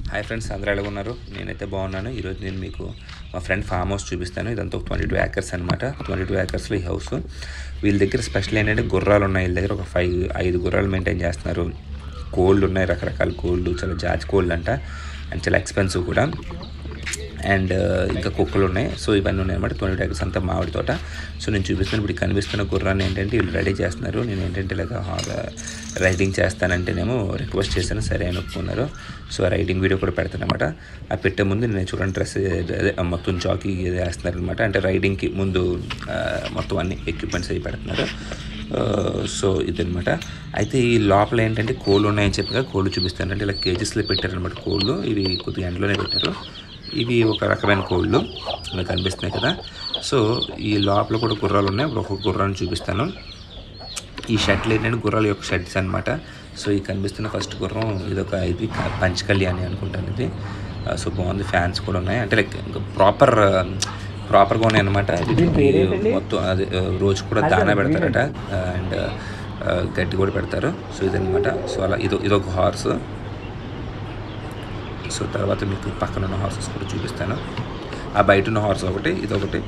Hi friends అందరూ ఎలా ఉన్నారు నేనైతే బాగున్నాను ఈరోజు నేను మీకు మా ఫ్రెండ్ ఫామ్ హౌస్ చూపిస్తాను ఇదంతా ఒక ట్వంటీ టూ ఏకర్స్ అనమాట ట్వంటీ టూ ఏకర్స్లో ఈ హౌస్ వీళ్ళ దగ్గర స్పెషల్ ఏంటంటే గుర్రాలు ఉన్నాయి వీళ్ళ దగ్గర ఒక ఫైవ్ ఐదు గుర్రాలు మెయింటైన్ చేస్తున్నారు కోళ్ళు ఉన్నాయి రకరకాల కోళ్ళు చాలా జాతి కోళ్ళు అంట అండ్ చాలా ఎక్స్పెన్సివ్ కూడా అండ్ ఇంకా కుక్కలు ఉన్నాయి సో ఇవన్నీ ఉన్నాయి అనమాట ట్వంటీ ఏకర్స్ అంతా మామిడి తోట సో నేను చూపిస్తాను ఇప్పుడు ఈ కనిపిస్తున్న గుర్రాన్ని ఏంటంటే వీళ్ళు రెడీ చేస్తున్నారు నేను ఏంటంటే ఇలాగ రైడింగ్ చేస్తానంటేనేమో రిక్వెస్ట్ చేశాను సరే అని ఒప్పుకున్నారు సో ఆ రైడింగ్ వీడియో కూడా పెడతాను అనమాట ఆ పెట్టే ముందు నేను చూడండి డ్రెస్ అదే మొత్తం జాకీ వేస్తున్నారు అనమాట అంటే రైడింగ్కి ముందు ఆ, మొత్తం అన్ని ఎక్విప్మెంట్స్ అవి పెడుతున్నారు ఆ, సో ఇదనమాట అయితే ఈ లోపల ఏంటంటే కోళ్ళు ఉన్నాయని చెప్పగా కోళ్ళు చూపిస్తాను అంటే ఇలా కేజెస్లో పెట్టారనమాట కోళ్ళు ఇవి కొద్దిగా ఎండలోనే పెట్టారు ఇవి ఒక రకమైన కోళ్ళు మీకు కనిపిస్తున్నాయి కదా సో ఈ లోపల కూడా గుర్రాలు ఉన్నాయి ఇప్పుడు ఒక్కొక్క గుర్రాన్ని చూపిస్తాను ఈ షర్ట్లు ఏంటంటే గుర్రాల యొక్క షర్ట్స్ అనమాట సో ఈ కనిపిస్తున్న ఫస్ట్ గుర్రం ఇది ఒక ఇది క- పంచ్ కళ్యాణి అనుకుంటాను ఇది ఆ, సో బాగుంది ఫ్యాన్స్ కూడా ఉన్నాయి అంటే లైక్ ప్రాపర్ ప్రాపర్గా ఉన్నాయి అనమాట మొత్తం అది ఆ, రోజు కూడా దానా పెడతారట అండ్ గడ్డి కూడా పెడతారు సో ఇదనమాట సో అలా ఇది ఇదొక హార్స్ సో తర్వాత మీకు పక్కన ఉన్న హార్సెస్ కూడా చూపిస్తాను ఆ బయట ఉన్న హార్స్ ఒకటి ఇది ఒకటి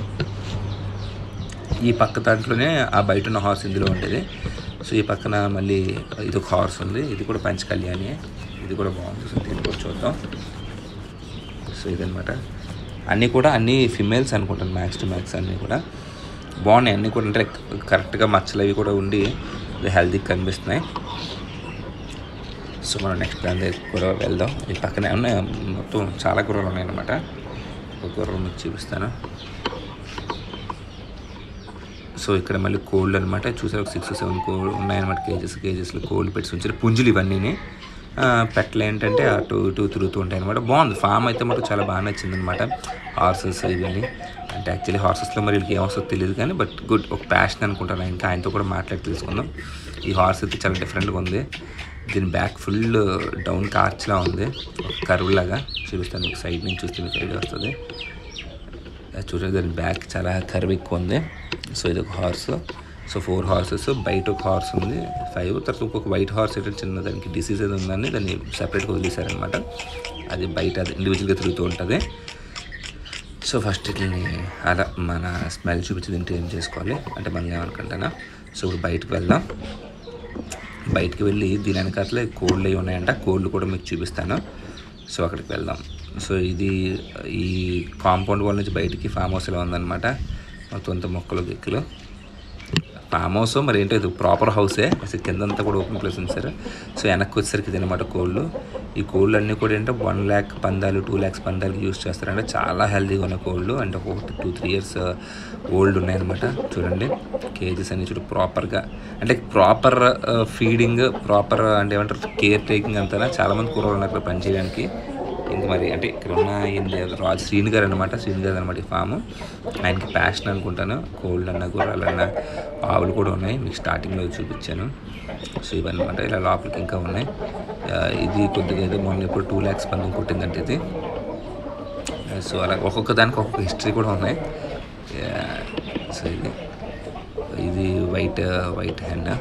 ఈ పక్క దాంట్లోనే ఆ బయట ఉన్న హార్స్ ఇందులో ఉండేది సో ఈ పక్కన మళ్ళీ ఇది ఒక హార్స్ ఉంది ఇది కూడా పంచ కళ్యాణి ఇది కూడా బాగుంది సో దీన్ని కూడా చూద్దాం సో ఇదనమాట అన్నీ కూడా అన్నీ ఫిమేల్స్ అనుకుంటాను మ్యాక్స్ టు మ్యాక్స్ అన్నీ కూడా బాగున్నాయి అన్నీ కూడా అంటే కరెక్ట్గా మచ్చలు అవి కూడా ఉండి హెల్తీగా కనిపిస్తున్నాయి సో మనం నెక్స్ట్ దాని దగ్గర కూడా వెళ్దాం ఈ పక్కనే ఉన్నాయి మొత్తం చాలా గుర్రాలు ఉన్నాయన్నమాట ఒక గుర్రం మీకు చూపిస్తాను సో ఇక్కడ మళ్ళీ కోళ్ళు అనమాట చూసారు ఒక సిక్స్ సెవెన్ కోళ్ళు ఉన్నాయన్నమాట కేజెస్ కేజెస్లో కోళ్ళు పెట్టి ఉంచారు పుంజులు ఇవన్నీ పెట్టలు ఏంటంటే అటు ఇటు తిరుగుతూ ఉంటాయి అనమాట బాగుంది ఫామ్ అయితే మాకు చాలా బాగా నచ్చింది అనమాట హార్సెస్ ఇవన్నీ అంటే యాక్చువల్లీ హార్సెస్లో మరి వీళ్ళకి ఏమొస్తుందో తెలియదు కానీ బట్ గుడ్ ఒక ప్యాషన్ అనుకుంటాను ఇంకా ఆయనతో కూడా మాట్లాడి తెలుసుకుందాం ఈ హార్స్ అయితే చాలా డిఫరెంట్గా ఉంది దీని బ్యాక్ ఫుల్ డౌన్ కార్చ్లా ఉంది కరువు లాగా చూపిస్తాను మీకు సైడ్ నుంచి చూస్తే మీకు ఐడియా వస్తుంది అది చూడండి దాని బ్యాక్ చాలా కర్వ్ ఎక్కువ ఉంది సో ఇది ఒక హార్స్ సో ఫోర్ హార్సెస్ బయట ఒక హార్స్ ఉంది ఫైవ్ తర్వాత ఇంకొక వైట్ హార్స్ అయితే చిన్న దానికి డిసీజ్ ఏదో ఉందని దాన్ని సపరేట్గా వదిలేశారనమాట అది బయట అది ఇండివిజువల్గా తిరుగుతూ ఉంటుంది సో ఫస్ట్ వీటిని అలా మన స్మెల్ చూపించి తింటే ఏం చేసుకోవాలి అంటే మనం ఏమనుకుంటానా సో ఇప్పుడు బయటకు వెళ్దాం బయటికి వెళ్ళి దీని వెనకాతలే కోళ్ళు అవి ఉన్నాయంట కోళ్ళు కూడా మీకు చూపిస్తాను సో అక్కడికి వెళ్దాం సో ఇది ఈ కాంపౌండ్ వాల్ నుంచి బయటికి ఫామ్ హౌస్ ఇలా ఉందన్నమాట మొత్తం అంతా మొక్కలు గిక్కలు ఫామ్ హౌస్ మరి ఏంటో ఇది ప్రాపర్ హౌసే అసలు కిందంతా కూడా ఓపెన్ ప్లేస్ ఉంది సో వెనక్కి వచ్చేసరికి ఇదనమాట కోళ్ళు ఈ కోళ్ళు అన్నీ కూడా ఏంటో వన్ ల్యాక్ పందాలు టూ ల్యాక్స్ పందాలకి యూస్ చేస్తారంటే చాలా హెల్తీగా ఉన్న కోళ్ళు అంటే ఒక టూ త్రీ ఇయర్స్ ఓల్డ్ ఉన్నాయన్నమాట చూడండి కేజెస్ అన్ని చూడు ప్రాపర్గా అంటే ప్రాపర్ ఫీడింగ్ ప్రాపర్ అంటే ఏమంటారు కేర్ టేకింగ్ అంతా చాలామంది కూరలు ఉన్నారు ఇక్కడ పనిచేయడానికి ఇంక మరి అంటే ఇక్కడ ఉన్న ఏంటి రాజు శ్రీని గారు అనమాట శ్రీని గారు అనమాట ఈ ఫాము ఆయనకి ప్యాషన్ అనుకుంటాను కోల్డ్ అన్న గుర్రాలన్న ఆవులు కూడా ఉన్నాయి మీకు స్టార్టింగ్లో చూపించాను సో ఇవన్నమాట ఇలా లోపలికి ఇంకా ఉన్నాయి ఆ, ఇది కొద్దిగా ఏదో మొన్న ఇప్పుడు టూ ల్యాక్స్ పందెం కొట్టిందంటే ఇది సో అలా ఒక్కొక్క దానికి ఒక్కొక్క హిస్టరీ కూడా ఉన్నాయి ఆ, సో ఇది ఇది వైట్ వైట్ హ్యాండ్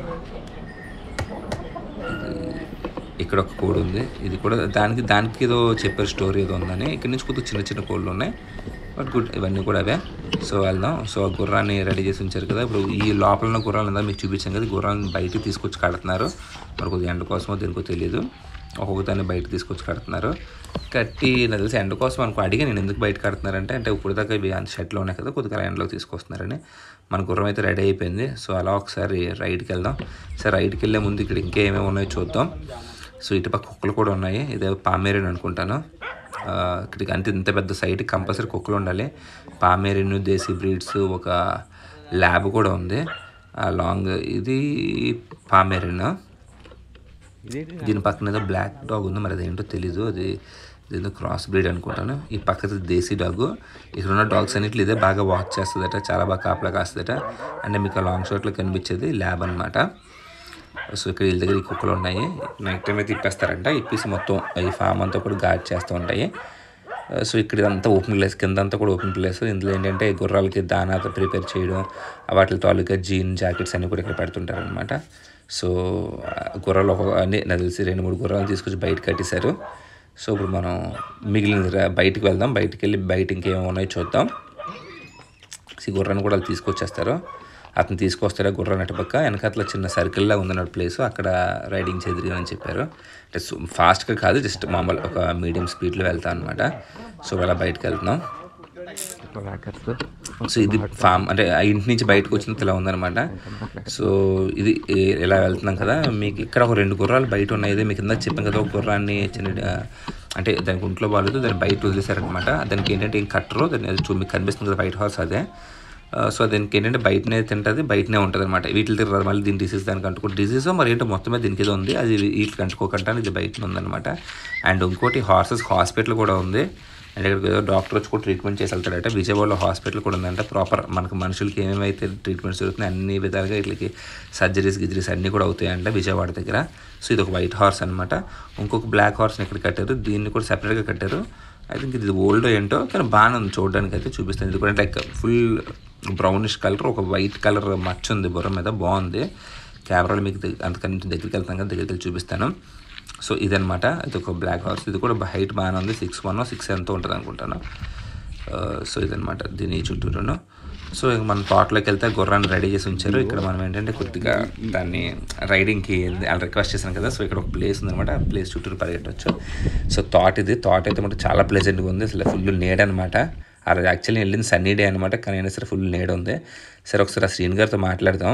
ఇక్కడ ఒక కోడ్ ఉంది ఇది కూడా దానికి దానికి ఏదో చెప్పారు స్టోరీ ఏదో ఉందని ఇక్కడ నుంచి కొద్దిగా చిన్న చిన్న కోళ్ళు ఉన్నాయి బట్ గుడ్ ఇవన్నీ కూడా అవే సో వెళ్దాం సో ఆ గుర్రాన్ని రెడీ చేసి ఉంచారు కదా ఇప్పుడు ఈ లోపల ఉన్న గుర్రాలు అంతా మీకు చూపించాం కదా ఈ గుర్రాన్ని బయటకు తీసుకొచ్చి కడుతున్నారు మరి కొద్దిగా ఎండ కోసమో దేనికో తెలియదు ఒక్కొక్క దాన్ని బయట తీసుకొచ్చి కడుతున్నారు కట్టి నాకు తెలిసి ఎండ కోసం అనుకో అడిగి నేను ఎందుకు బయట కడుతున్నారంటే అంటే ఇప్పుడు దాకా ఇవి అంత షెట్లో ఉన్నాయి కదా కొద్దిగా ఎండలోకి తీసుకొస్తున్నారని మన గుర్రం అయితే రెడీ అయిపోయింది సో అలా ఒకసారి రైడ్కి వెళ్దాం సరే రైడ్కి వెళ్ళే ముందు ఇక్కడ ఇంకా ఏమేమి ఉన్నాయో చూద్దాం సో ఇటుపక్క కుక్కలు కూడా ఉన్నాయి ఇదే పామేరియన్ అనుకుంటాను ఆ, ఇక్కడికి అంతే ఇంత పెద్ద సైట్ కంపల్సరీ కుక్కలు ఉండాలి పామేరియన్ దేశీ బ్రీడ్స్ ఒక ల్యాబ్ కూడా ఉంది ఆ లాంగ్ ఇది పామేరియన్ దీని పక్కన ఏదో బ్లాక్ డాగ్ ఉంది మరి అదేంటో తెలీదు అది ఏదో క్రాస్ బ్రీడ్ అనుకుంటాను ఈ పక్కది దేశీ డాగ్ ఇక్కడ ఉన్న డాగ్స్ అన్నిట్లు ఇదే బాగా వాచ్ చేస్తుందట చాలా బాగా కాపలా కాస్తుందట అంటే మీకు లాంగ్ షాట్లో కనిపించేది ల్యాబ్ అనమాట సో ఇక్కడ వీళ్ళ దగ్గర ఈ కుక్కలు ఉన్నాయి నైట్ టైం అయితే ఇప్పేస్తారంట ఇప్పేసి మొత్తం ఈ ఫామ్ అంతా కూడా గార్డ్ చేస్తూ ఉంటాయి సో ఇక్కడ ఇదంతా ఓపెన్ ప్లేస్ కింద అంతా కూడా ఓపెన్ ప్లేస్ ఇందులో ఏంటంటే గుర్రాలకి దానా ప్రిపేర్ చేయడం వాటి తాలూకా జీన్ జాకెట్స్ అన్ని కూడా ఇక్కడ పెడుతుంటారు అనమాట సో ఆ గుర్రాలు ఒక అన్ని నాకు తెలిసి రెండు మూడు గుర్రాలు తీసుకొచ్చి బయట కట్టేశారు సో ఇప్పుడు మనం మిగిలిన ర- బయటికి వెళ్దాం బయటికి వెళ్ళి బయట ఇంకేమో ఉన్నాయో చూద్దాం ఈ గుర్రాన్ని కూడా వాళ్ళు తీసుకొచ్చేస్తారు అతను తీసుకొస్తారా గుర్రాన్ని అటు పక్క వెనకాతల చిన్న సర్కిల్లా ఉందన్నట్టు ప్లేస్ అక్కడ రైడింగ్ చేద్దరు అని చెప్పారు అంటే ఫాస్ట్గా కాదు జస్ట్ మామూలు ఒక మీడియం స్పీడ్లో వెళ్తాం అనమాట సో అలా బయటకు వెళ్తున్నాం సో ఇది ఫామ్ అంటే ఆ ఇంటి నుంచి బయటకు వచ్చినంత ఇలా ఉందన్నమాట సో ఇది ఏ- ఇలా వెళ్తున్నాం కదా మీకు ఇక్కడ ఒక రెండు గుర్రాలు బయట ఉన్నాయి ఇదే మీకు ఇందాక చెప్పాం కదా ఒక గుర్రాన్ని చిన్న ఆ, అంటే దానికి ఒంట్లో బాగాలేదు దాన్ని బయట వదిలేశారనమాట దానికి ఏంటంటే ఏం కట్టరు దాన్ని అది చూ మీకు కనిపిస్తుంది కదా వైట్ హార్స్ అదే ఆ, సో దీనికి ఏంటంటే బయటనే తింటుంది బయటనే ఉంటుంది అనమాట వీటికి తిరగదు మళ్ళీ దీని డిసీజ్ దానికి అంటుకో డిసీజ్ మరి ఏంటో మొత్తమే దీనికి ఏదో ఉంది అది వీటికి అంటుకోకుండా ఇది బయట ఉందన్నమాట అండ్ ఇంకోటి హార్సెస్ హాస్పిటల్ కూడా ఉంది అండ్ ఇక్కడ ఏదో డాక్టర్ వచ్చి కూడా ట్రీట్మెంట్ చేసి వెళ్తాడట విజయవాడలో హాస్పిటల్ కూడా ఉందంటే ప్రాపర్ మనకు మనుషులకి ఏమేమైతే ట్రీట్మెంట్స్ జరుగుతున్నాయి అన్ని విధాలుగా వీటికి సర్జరీస్ గిజరీస్ అన్నీ కూడా అవుతాయంట విజయవాడ దగ్గర సో ఇది ఒక వైట్ హార్స్ అనమాట ఇంకొక బ్లాక్ హార్స్ని ఇక్కడ కట్టారు దీన్ని కూడా సెపరేట్గా కట్టారు ఐ థింక్ ఇది ఓల్డ్ ఏంటో కానీ బాగానే ఉంది చూడడానికి అయితే చూపిస్తుంది ఇది కూడా లైక్ ఫుల్ బ్రౌనిష్ కలర్ ఒక వైట్ కలర్ మచ్చ ఉంది బుర్ర మీద బాగుంది కెమెరాలో మీకు దగ్గ- అంతకని నుంచి దగ్గరికి వెళ్తాం కదా దగ్గరికి వెళ్ళి చూపిస్తాను సో ఇదనమాట ఇది ఒక బ్లాక్ హార్స్ ఇది కూడా హైట్ బాగానే ఉంది సిక్స్ వన్ సిక్స్ ఎంతో ఉంటుంది అనుకుంటాను ఆ, సో ఇదనమాట దీని చుట్టూరును సో ఇక మన తోటలోకి వెళ్తే గుర్రాన్ని రెడీ చేసి ఉంచారు ఇక్కడ మనం ఏంటంటే కొద్దిగా దాన్ని రైడింగ్కి వాళ్ళు రిక్వెస్ట్ చేశాను కదా సో ఇక్కడ ఒక ప్లేస్ ఉందన్నమాట ఆ ప్లేస్ చుట్టూరు పరిగెట్టవచ్చు సో తోట ఇది తోట అయితే మనకు చాలా ప్లెజెంట్గా ఉంది అసలు ఫుల్ నేడ్ అనమాట ఆ రోజు యాక్చువల్లీ వెళ్ళింది సన్నీ డే అనమాట కానీ అయినా సరే ఫుల్ నేడ్ ఉంది సరే ఒకసారి ఆ శ్రీని గారితో మాట్లాడదాం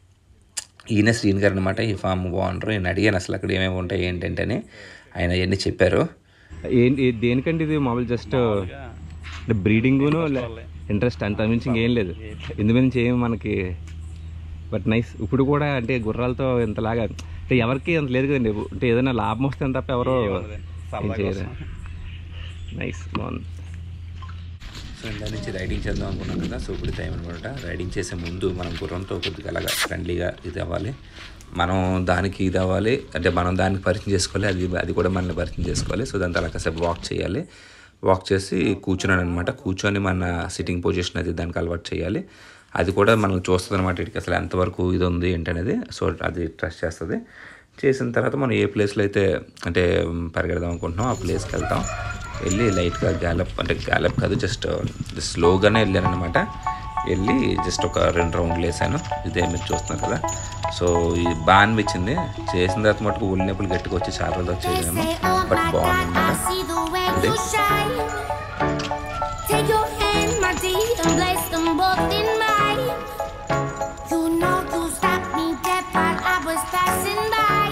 ఈయన శ్రీని గారు అనమాట ఈ ఫామ్ ఓనర్ నేను అడిగాను అసలు అక్కడ ఏమేమి ఉంటాయి ఏంటంటే అని ఆయన అవన్నీ చెప్పారు ఏంటి ఏ- దేనికంటే ఇది మామూలు జస్ట్ అంటే బ్రీడింగును ఇంట్రెస్ట్ అంత మించి ఇంకేం లేదు ఇందు నుంచి ఏం మనకి బట్ నైస్ ఇప్పుడు కూడా అంటే గుర్రాలతో ఇంతలాగా అంటే ఎవరికి అంత లేదు కదండి అంటే ఏదైనా లాభం వస్తే తప్ప ఎవరో ఏం చేయరు నైస్ బాగుంది సో ఇందా నుంచి రైడింగ్ చేద్దాం అనుకున్నాం కదా సో ఇప్పుడు టైం అనమాట రైడింగ్ చేసే ముందు మనం గుర్రంతో కొద్దిగా అలాగా ఫ్రెండ్లీగా ఇది అవ్వాలి మనం దానికి ఇది అవ్వాలి అంటే మనం దానికి పరిచయం చేసుకోవాలి అది అది కూడా మనల్ని పరిచయం చేసుకోవాలి సో దాని తర్వాత కాసేపు వాక్ చేయాలి వాక్ చేసి కూర్చున్నాను అనమాట కూర్చొని మన సిట్టింగ్ పొజిషన్ అది దానికి అలవాటు చేయాలి అది కూడా మనం చూస్తుంది అనమాట ఇటుకి అసలు ఎంతవరకు ఇది ఉంది ఏంటనేది సో అది ట్రస్ట్ చేస్తుంది చేసిన తర్వాత మనం ఏ ప్లేస్లో అయితే అంటే పరిగెడదాం అనుకుంటున్నాం ఆ ప్లేస్కి వెళ్తాం వెళ్ళి లైట్గా గ్యాలప్ అంటే గ్యాలప్ కాదు జస్ట్ స్లోగానే వెళ్ళాను అనమాట వెళ్ళి జస్ట్ ఒక రెండు రౌండ్లు వేసాను ఇదే మీరు చూస్తున్నారు కదా సో ఇది బాగా అనిపించింది చేసిన తర్వాత మటుకు ఒళ్ళు నొప్పులు గట్టిగా వచ్చి చాలా రోజులు వచ్చేదేమో బట్ బాగుంది అనమాట see the way అదే you shine. Take your hand, my dear, and place them both in mine. You know you stopped me dead while I was passing by.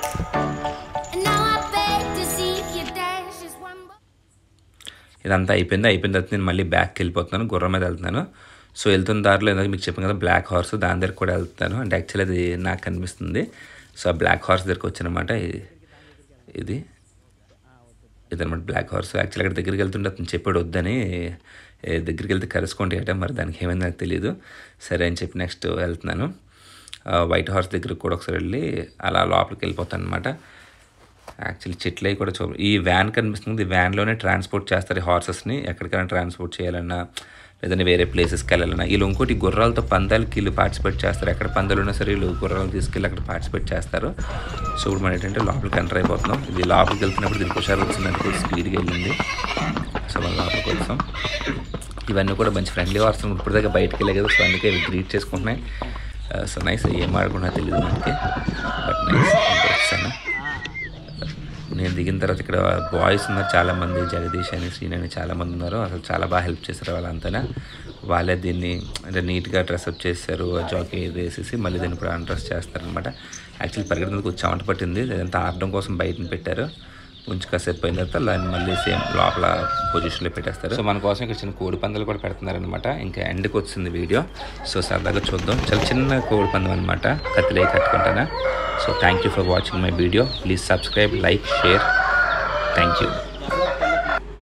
And now I beg to see you dance just one more. ఇదంతా అయిపోయింది అయిపోయిన తర్వాత నేను మళ్ళీ బ్యాక్కి వెళ్ళిపోతున్నాను గుర్రం మీద వెళ్తున్నాను సో వెళ్తున్న దారిలో ఇందాక మీకు చెప్పాను కదా బ్లాక్ హార్స్ దాని దగ్గర కూడా వెళ్తాను అంటే యాక్చువల్లీ అది నాకు కనిపిస్తుంది సో ఆ బ్లాక్ హార్స్ దగ్గరకు వచ్చానమాట ఇది ఇదనమాట బ్లాక్ హార్స్ యాక్చువల్లీ అక్కడ దగ్గరికి వెళ్తుంటే అతను చెప్పాడు వద్దని ఏ, దగ్గరికి వెళ్తే కలుసుకోండి అంటే మరి దానికి ఏమైంది నాకు తెలియదు సరే అని చెప్పి నెక్స్ట్ వెళ్తున్నాను ఆ, వైట్ హార్స్ దగ్గరికి కూడా ఒకసారి వెళ్ళి అలా లోపలికి వెళ్ళిపోతాను అనమాట యాక్చువల్లీ చెట్లు అవి కూడా చూ ఈ వ్యాన్ కనిపిస్తుంది ఈ వ్యాన్లోనే ట్రాన్స్పోర్ట్ చేస్తారు ఈ హార్సెస్ని ఎక్కడికైనా ట్రాన్స్పోర్ట్ చేయాలన్నా లేదంటే వేరే ప్లేసెస్కి వెళ్ళాలన్నా వీళ్ళు ఇంకోటి గుర్రాలతో పందాలకి వీళ్ళు పార్టిసిపేట్ చేస్తారు ఎక్కడ పందాలు ఉన్నా సరే వీళ్ళు గుర్రాలు తీసుకెళ్ళి అక్కడ పార్టిసిపేట్ చేస్తారు సో ఇప్పుడు మనం ఏంటంటే లోపలికి ఎంటర్ అయిపోతున్నాం ఇది లోపలికి వెళ్తున్నప్పుడు దీనికి హుషారు వచ్చిందంటే స్పీడ్గా వెళ్ళింది సో మన లోపలికి వచ్చాం ఇవన్నీ కూడా మంచి ఫ్రెండ్లీ హార్స్ ఇప్పుడు దాకా బయటకు వెళ్ళే కదా సో అందుకే ఇవి గ్రీట్ చేసుకుంటున్నాయి సో నైస్ ఏం ఆడుకున్నా తెలియదు మనకి బట్ నైస్ వచ్చాను నేను దిగిన తర్వాత ఇక్కడ బాయ్స్ ఉన్నారు చాలామంది జగదీష్ అని శ్రీని అని చాలామంది ఉన్నారు అసలు చాలా బాగా హెల్ప్ చేశారు వాళ్ళంతా వాళ్ళే దీన్ని అంటే నీట్గా డ్రెస్అప్ చేశారు జాకీ వేసేసి మళ్ళీ దీన్ని ఇప్పుడు అన్డ్రెస్ చేస్తారనమాట యాక్చువల్లీ పరిగెత్తినందుకు కొంచెం చెమట పట్టింది లేదంటే ఆడడం కోసం బయటని పెట్టారు కొంచెం కాసేపు అయిన తర్వాత దాన్ని మళ్ళీ సేమ్ లోపల పొజిషన్లో పెట్టేస్తారు సో మన కోసం ఇక్కడ చిన్న కోడి పందాలు కూడా పెడుతున్నారనమాట ఇంకా ఎండ్కి వచ్చింది వీడియో సో సరదాగా చూద్దాం చాలా చిన్న కోడి పందెం అనమాట కత్తిలే కట్టుకుంటానా so thank you for watching my video please subscribe like share thank you